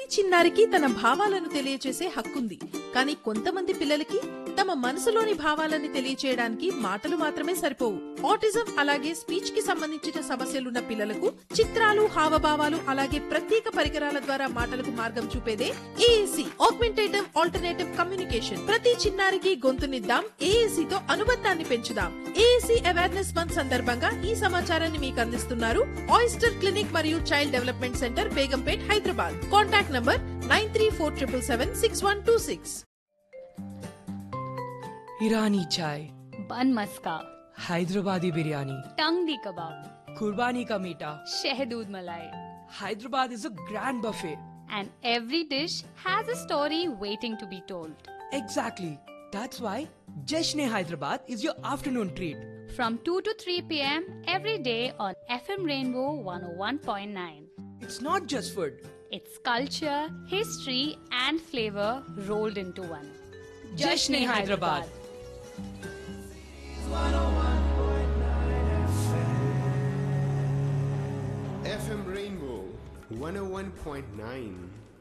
చిన్నారికి తన భావాలను తెలియచేసే హక్కుంది కానీ కొంతమంది పిల్లలకి తమ మనసులోని భావాలని తెలియచేయడానికి మాటలు మాత్రమే సరిపోవు ఆటిజం అలాగే స్పీచ్ కి సంబంధించిన సమస్యలున్న పిల్లలకు చిత్రాలు హావభావాలు అలాగే ప్రత్యేక పరికరాల ద్వారా మాటలకు మార్గం చూపేదే ఏఏసి ఆగ్మెంటేటివ్ ఆల్టర్నేటివ్ కమ్యూనికేషన్ ప్రతి చిన్నారికి గొంతునిద్దాం ఏఏసి తో అనుబంధాన్ని పెంచుదాం ఏఏసి అవేర్నెస్ మంత్ సందర్భంగా ఈ సమాచారాన్ని మీకు అందిస్తున్నారు ఆయిస్టర్ క్లినిక్ మరియు child development centre Begumpet Hyderabad contact number nine three four triple seven six one two six Irani chai bun मस्का हैदराबादी बिरयानी टंगडी कबाब कुर्बानी का मीठा शहदूद मलाई Hyderabad is a grand buffet. and every dish has a story waiting to be told. Exactly. That's why Jashne Hyderabad is your afternoon treat. From 2 to 3 p.m. every day on FM Rainbow 101.9. It's not just food. It's culture, history, and flavor rolled into one. Jashne Hyderabad. FM Rainbow 101.9.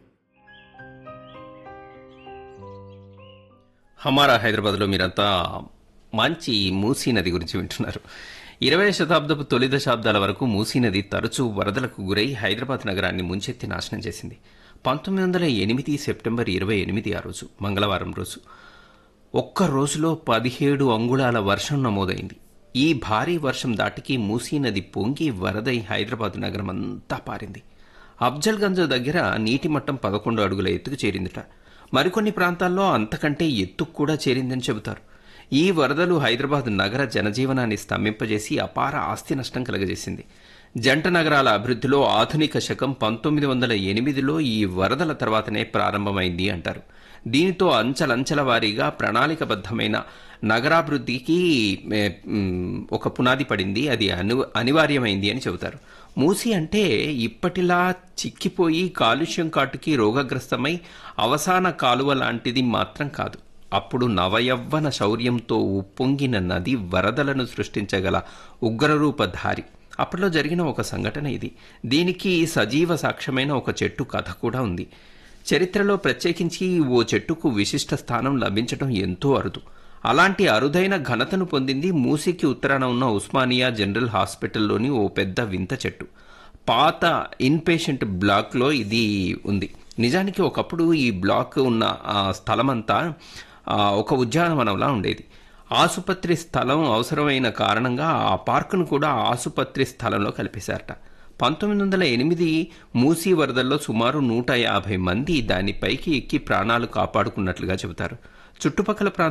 హమారా హైదరాబాద్లో మీరంతా మంచి మూసీ నది గురించి వింటున్నారు ఇరవై శతాబ్దపు తొలి దశాబ్దాల వరకు మూసీ నది తరచూ వరదలకు గురై హైదరాబాద్ నగరాన్ని ముంచెత్తి నాశనం చేసింది పంతొమ్మిది వందల ఎనిమిది సెప్టెంబర్ ఇరవై ఎనిమిది ఆ రోజు మంగళవారం రోజు ఒక్క రోజులో పదిహేడు అంగుళాల వర్షం నమోదైంది ఈ భారీ వర్షం దాటికి మూసీ నది పొంగి వరదై హైదరాబాద్ నగరం అంతా పారింది అఫ్జల్గంజ్ దగ్గర నీటి మట్టం పదకొండు అడుగుల ఎత్తుకు చేరిందిట మరికొన్ని ప్రాంతాల్లో అంతకంటే ఎత్తుకు కూడా చేరిందని చెబుతారు ఈ వరదలు హైదరాబాద్ నగర జనజీవనాన్ని స్తంభింపజేసి అపార ఆస్తి నష్టం కలగజేసింది జంట నగరాల అభివృద్ధిలో ఆధునిక శకం పంతొమ్మిది వందల ఎనిమిదిలో ఈ వరదల తర్వాతనే ప్రారంభమైంది అంటారు దీనితో అంచలంచల వారీగా ప్రణాళికబద్ధమైన నగరాభివృద్ధికి ఏ, మ్, ఒక పునాది పడింది అది అను అనివార్యమైంది అని చెబుతారు మూసి అంటే ఇప్పటిలా చిక్కిపోయి కాలుష్యం కాటుకి రోగగ్రస్తమై అవసాన కాలువ లాంటిది మాత్రం కాదు అప్పుడు నవయవ్వన శౌర్యంతో ఉప్పొంగిన నది వరదలను సృష్టించగల ఉగ్రరూపధారి అప్పట్లో జరిగిన ఒక సంఘటన ఇది దీనికి సజీవ సాక్ష్యమైన ఒక చెట్టు కథ కూడా ఉంది చరిత్రలో ప్రత్యేకించి ఓ చెట్టుకు విశిష్ట స్థానం లభించడం ఎంతో అరుదు అలాంటి అరుదైన ఘనతను పొందింది మూసీకి ఉత్తరాన ఉన్న ఉస్మానియా జనరల్ హాస్పిటల్లోని ఓ పెద్ద వింత చెట్టు పాత ఇన్పేషెంట్ బ్లాక్లో ఇది ఉంది నిజానికి ఒకప్పుడు ఈ బ్లాక్ ఉన్న ఆ స్థలమంతా ఆ, ఒక ఉద్యానవనంలా ఉండేది ఆసుపత్రి స్థలం అవసరమైన కారణంగా ఆ పార్కును కూడా ఆసుపత్రి స్థలంలో కలిపేశారట పంతొమ్మిది వందల ఎనిమిది మూసీ వరదల్లో సుమారు నూట యాభై మంది దానిపైకి ఎక్కి ప్రాణాలు కాపాడుకున్నట్లుగా చెబుతారు చుట్టుపక్కల ప్రాంత